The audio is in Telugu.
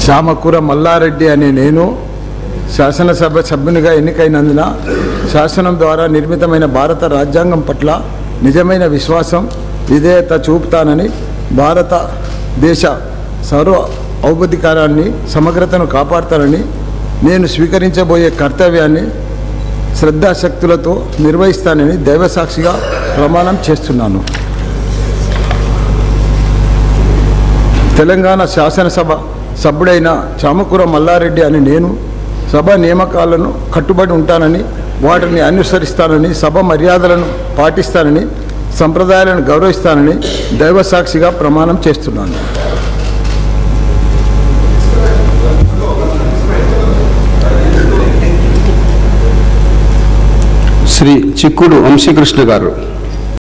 చామకూర మల్లారెడ్డి అనే నేను శాసనసభ సభ్యునిగా ఎన్నికైనందున శాసనం ద్వారా నిర్మితమైన భారత రాజ్యాంగం పట్ల నిజమైన విశ్వాసం విధేయత చూపుతానని భారతదేశ సర్వ ఔపధికారాన్ని సమగ్రతను కాపాడుతానని నేను స్వీకరించబోయే కర్తవ్యాన్ని శ్రద్ధాశక్తులతో నిర్వహిస్తానని దైవసాక్షిగా ప్రమాణం చేస్తున్నాను తెలంగాణ శాసనసభ సభ్యుడైన చామకూర మల్లారెడ్డి అని నేను సభ నియామకాలను కట్టుబడి ఉంటానని వాటిని అనుసరిస్తానని సభ మర్యాదలను పాటిస్తానని సంప్రదాయాలను గౌరవిస్తానని దైవసాక్షిగా ప్రమాణం చేస్తున్నాను శ్రీ చిక్కుడు వంశీకృష్ణ గారు